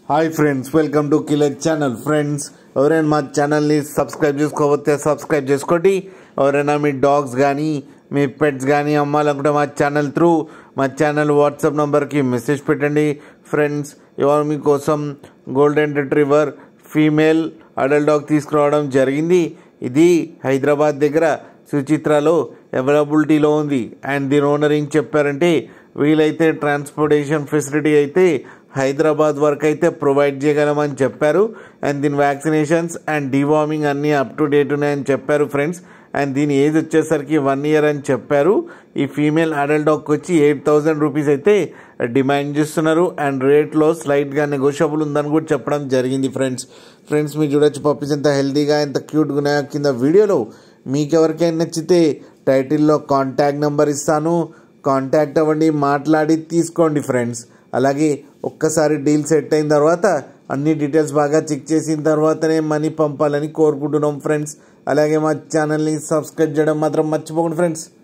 hi friends welcome to killer channel friends ఎవరైనా మా ఛానల్ని సబ్స్క్రైబ్ చేసుకోకపోతే సబ్స్క్రైబ్ చేసుకోండి ఎవరైనా మీ డాగ్స్ కానీ మీ పెట్స్ కానీ అమ్మాలనుకుంటే మా ఛానల్ త్రూ మా ఛానల్ వాట్సాప్ నెంబర్కి మెసేజ్ పెట్టండి ఫ్రెండ్స్ ఇవాళ మీకోసం golden retriever female adult dog తీసుకురావడం జరిగింది ఇది హైదరాబాద్ దగ్గర సుచిత్రలో అవైలబిలిటీలో ఉంది అండ్ దీని ఓనర్ ఏం చెప్పారంటే వీలైతే ట్రాన్స్పోర్టేషన్ ఫెసిలిటీ అయితే హైదరాబాద్ వరకు అయితే ప్రొవైడ్ చేయగలమని చెప్పారు అండ్ దీని వ్యాక్సినేషన్స్ అండ్ డివార్మింగ్ అన్నీ అప్ టు డేట్ ఉన్నాయని చెప్పారు ఫ్రెండ్స్ అండ్ దీని ఏజ్ వచ్చేసరికి వన్ ఇయర్ అని చెప్పారు ఈ ఫీమేల్ అడల్ట్ డాగ్కి వచ్చి ఎయిట్ థౌజండ్ రూపీస్ అయితే డిమాండ్ చేస్తున్నారు అండ్ రేట్లో స్లైట్గా నెగోషియబుల్ ఉందని కూడా చెప్పడం జరిగింది ఫ్రెండ్స్ ఫ్రెండ్స్ మీరు చూడొచ్చు పప్పీస్ ఎంత హెల్తీగా ఎంత క్యూట్గా ఉన్నాయో కింద వీడియోలో మీకు ఎవరికైనా నచ్చితే టైటిల్లో కాంటాక్ట్ నెంబర్ ఇస్తాను కాంటాక్ట్ అవ్వండి మాట్లాడి తీసుకోండి ఫ్రెండ్స్ అలాగే ఒక్కసారి డీల్ సెట్ అయిన తర్వాత అన్ని డీటెయిల్స్ బాగా చెక్ చేసిన తర్వాతనే మనీ పంపాలని కోరుకుంటున్నాం ఫ్రెండ్స్ అలాగే మా ఛానల్ని సబ్స్క్రైబ్ చేయడం మాత్రం మర్చిపోకండి ఫ్రెండ్స్